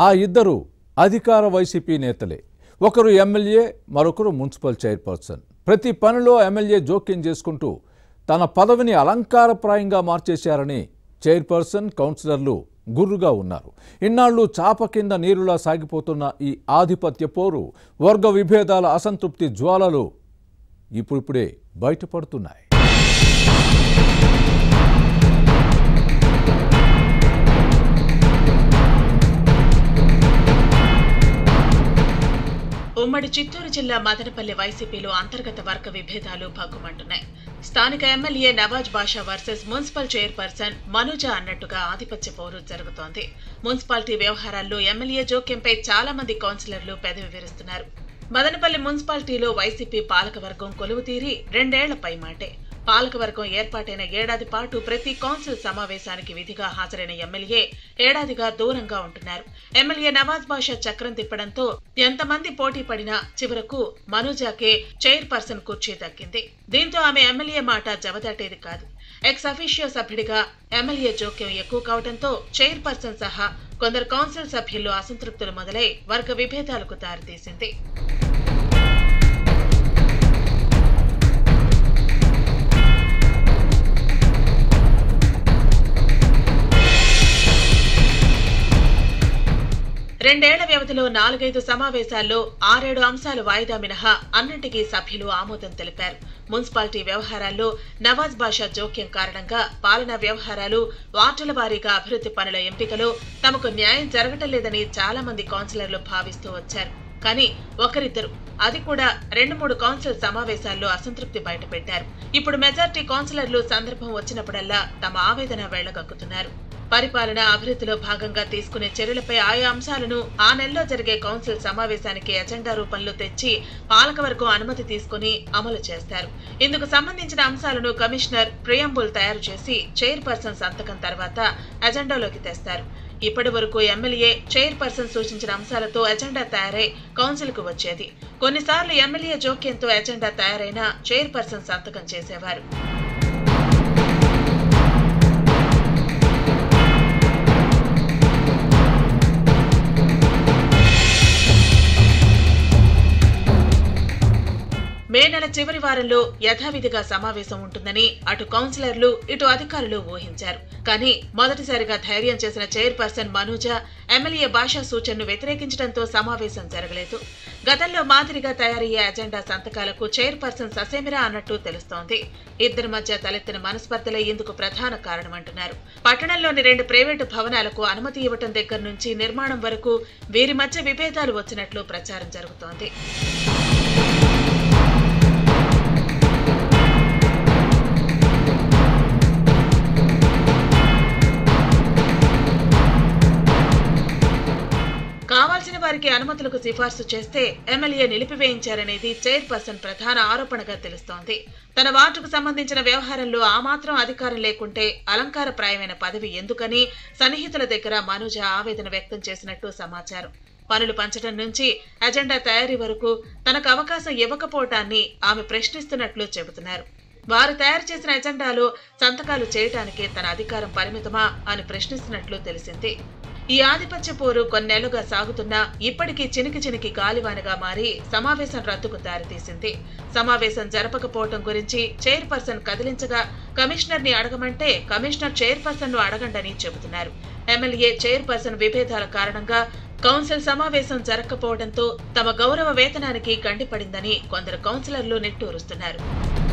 ఆ ఇద్దరు అధికార వైసీపీ నేతలే ఒకరు ఎమ్మెల్యే మరొకరు మున్సిపల్ చైర్పర్సన్ ప్రతి పనిలో ఎమ్మెల్యే జోక్యం చేసుకుంటూ తన పదవిని అలంకారప్రాయంగా మార్చేశారని చైర్పర్సన్ కౌన్సిలర్లు గుర్రుగా ఉన్నారు ఇన్నాళ్లు చాప కింద నీరులా సాగిపోతున్న ఈ ఆధిపత్య పోరు వర్గ విభేదాల అసంతృప్తి జ్వాలలు ఇప్పుడిప్పుడే బయటపడుతున్నాయి ఉమ్మడి చిత్తూరు జిల్లా మదనపల్లి వైసీపీలో అంతర్గత వర్గ విభేదాలు భగ్గుమంటున్నాయి స్థానిక MLA Nawaz Basha versus municipal chairperson Manuja అన్నట్టుగా ఆధిపత్య పోరు జరుగుతోంది మున్సిపాలిటీ వ్యవహారాల్లో ఎమ్మెల్యే జోక్యంపై చాలా మంది కౌన్సిలర్లు పెదవి విరుస్తున్నారు మదనపల్లి మున్సిపాలిటీలో వైసీపీ పాలకవర్గం కొలువు తీరి రెండేళ్ల పై మాటే పాలకవర్గం ఏర్పాటైన ఏడాది పాటు ప్రతి కౌన్సిల్ సమావేశానికి విధిగా హాజరైన ఎమ్మెల్యే ఏడాదిగా దూరంగా ఉంటున్నారు ఎమ్మెల్యే నవాజ్ బాషా చక్రం తిప్పడంతో ఎంతమంది పోటీ పడినా చివరకు మనోజాకే చైర్పర్సన్ కుర్చీ దక్కింది దీంతో ఆమె ఎమ్మెల్యే మాట జవదాటేది కాదు ఎక్స్ అఫీషియో సభ్యుడిగా ఎమ్మెల్యే జోక్యం ఎక్కువ కావడంతో చైర్పర్సన్ సహా కొందరు కౌన్సిల్ సభ్యుల్లో అసంతృప్తులు మొదలై వర్గ విభేదాలకు దారితీసింది రెండేళ్ల వ్యవధిలో నాలుగైదు సమావేశాల్లో ఆరేడు అంశాలు వాయిదా మినహా అన్నింటికీ సభ్యులు ఆమోదం తెలిపారు మున్సిపాలిటీ వ్యవహారాల్లో నవాజ్ బాషా జోక్యం కారణంగా పాలనా వ్యవహారాలు వార్డుల వారీగా అభివృద్ధి పనుల ఎంపికలో తమకు న్యాయం జరగటం లేదని చాలా మంది కౌన్సిలర్లు భావిస్తూ వచ్చారు కానీ ఒకరిద్దరు అది కూడా రెండు మూడు కౌన్సిల్ సమావేశాల్లో అసంతృప్తి బయటపెట్టారు ఇప్పుడు మెజార్టీ కౌన్సిలర్లు సందర్భం వచ్చినప్పుడల్లా తమ ఆవేదన వెళ్లగక్కుతున్నారు పరిపాలన అభివృద్ధిలో భాగంగా తీసుకునే చర్యలపై ఆయా అంశాలను ఆ నెలలో జరిగే కౌన్సిల్ సమావేశానికి ఎజెండా రూపంలో తెచ్చి పాలకవర్గం అనుమతి తీసుకుని అమలు చేస్తారు ఇందుకు సంబంధించిన అంశాలను కమిషనర్ ప్రియంబుల్ తయారు చేసి చైర్పర్సన్ సంతకం తర్వాత ఎజెండాలోకి తెస్తారు ఇప్పటి వరకు ఎమ్మెల్యే చైర్పర్సన్ సూచించిన అంశాలతో ఎజెండా తయారై కౌన్సిల్కు వచ్చేది కొన్నిసార్లు ఎమ్మెల్యే జోక్యంతో ఎజెండా తయారైన చైర్పర్సన్ సంతకం చేసేవారు మే నెల చివరి వారంలో యథావిధిగా సమావేశం ఉంటుందని అటు కౌన్సిలర్లు ఇటు అధికారులు ఊహించారు కానీ మొదటిసారిగా ధైర్యం చేసిన చైర్పర్సన్ మనూజ ఎమ్మెల్యే భాషా సూచనను వ్యతిరేకించడంతో సమావేశం జరగలేదు గతంలో మాదిరిగా తయారయ్యే అజెండా సంతకాలకు చైర్పర్సన్ ససేమిరా అన్నట్టు తెలుస్తోంది ఇద్దరి మధ్య తలెత్తిన మనస్పర్ధలే ఇందుకు ప్రధాన కారణమంటున్నారు పట్టణంలోని రెండు ప్రైవేటు భవనాలకు అనుమతి ఇవ్వటం దగ్గర నుంచి నిర్మాణం వరకు వీరి మధ్య విభేదాలు వచ్చినట్లు ప్రచారం జరుగుతోంది కావాల్సిన వారికి అనుమతులకు సిఫార్సు చేస్తే ఎమ్మెల్యే నిలిపివేయించారనేది చైర్పర్సన్ ప్రధాన ఆరోపణగా తెలుస్తోంది తన వార్డుకు సంబంధించిన వ్యవహారంలో ఆ మాత్రం అధికారం లేకుంటే అలంకారప్రాయమైన పదవి ఎందుకని సన్నిహితుల దగ్గర మనోజ ఆవేదన వ్యక్తం చేసినట్టు సమాచారం పనులు పంచడం నుంచి అజెండా తయారీ వరకు తనకు అవకాశం ఇవ్వకపోవటాన్ని ఆమె ప్రశ్నిస్తున్నట్లు చెబుతున్నారు వారు తయారు చేసిన ఎజెండాలో సంతకాలు చేయటానికే తన అధికారం పరిమితమా అని ప్రశ్నిస్తున్నట్లు తెలిసింది ఈ ఆధిపత్య పోరు కొన్నేళ్లుగా సాగుతున్నా ఇప్పటికీ చినికి చినికి గాలివానగా మారి సమావేశం రద్దుకు దారితీసింది సమావేశం జరపకపోవటం గురించి చైర్పర్సన్ కదిలించగా కమిషనర్ ని అడగమంటే కమిషనర్ చైర్పర్సన్ ను అడగండని చెబుతున్నారు ఎమ్మెల్యే చైర్పర్సన్ విభేదాల కారణంగా కౌన్సిల్ సమావేశం జరగకపోవడంతో తమ గౌరవ వేతనానికి గండిపడిందని కొందరు కౌన్సిలర్లు నిట్టూరుస్తున్నారు